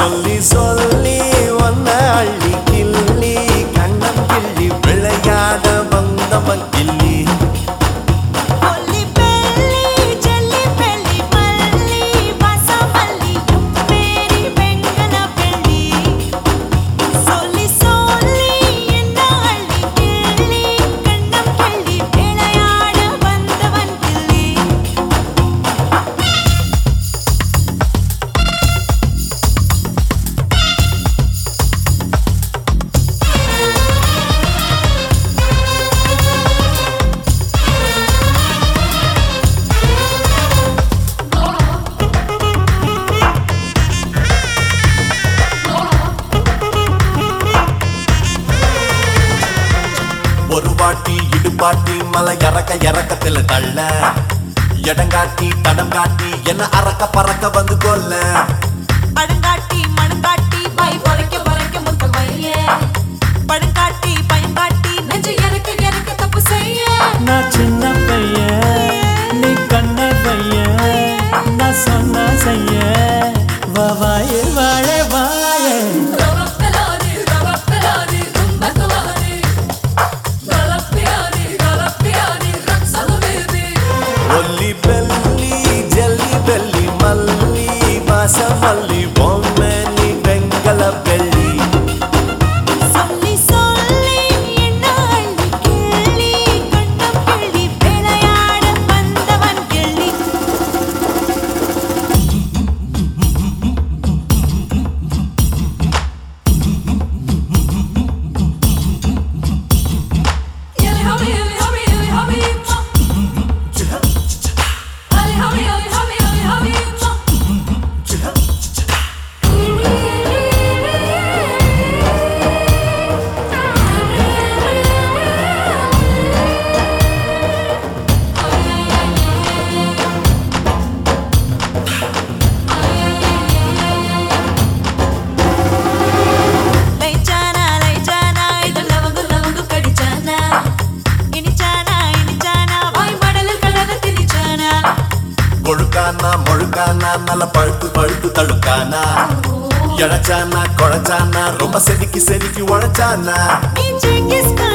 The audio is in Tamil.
சொல்லி சொல்லி ஒன்ன அள்ளி கிள்ளி கண்ணம் கிள்ளி விளையாட வந்தவன் கிள்ளி ஒல்லி பெல்லி ஜல்லி பெல்லி மல்லி வாசமல்லி பேரி வெங்கல பெல்லி சொல்லி சொல்லி என்ன அள்ளி கிள்ளி கண்ணம் கிள்ளி விளையாட வந்தவன் கிள்ளி ஒரு வாட்டி இடுபாட்டி மலை இறக்க இறக்கத்துல தள்ள இடங்காட்டி தடம் காட்டி என்ன அறக்க பறக்க வந்து கொல்ல படுங்காட்டி மணுங்காட்டி பாய் பொறைக்க பொறைக்க முத்த வைய படுங்காட்டி பயங்காட்டி நெஞ்சு இறக்க இறக்க தப்பு செய்ய நான் சின்ன பையன் நீ கண்ண பையன் நான் சொன்ன செய்ய வா வாயே வாழே வாயே Galapelari, galapelari, rumba galari. Galapiani, galapiani, raksala baby. ஒல்லி பெல்லி ஜல்லி பெல்லி மல்லி வாசமல்லி பொம்மை நீ வெங்கல பெள்ளி சொல்லி சொல்லி என்ன அள்ளி கிள்ளி கண்ணம் கிள்ளி விளையாட வந்தவன் கிள்ளி Yali hubby, yali hubby, yali hubby, ma. Ali hubby, yali hubby, yali hubby, ma. லைச்சானா லைச்சானா இது லவங்கு லவங்கு கடிச்சானா இனிச்சானா இனிச்சானா வாய் மடலில் கலந்து திணிச்சானா கொழுக்கானா மொழுக்கானா நல்ல பழுத்து பழுத்து தழுக்கானா இழைச்சானா குழைச்சானா ரொம்ப செதுக்கி செதுக்கி உழைச்சானா நீ ஜெங்கிஸ்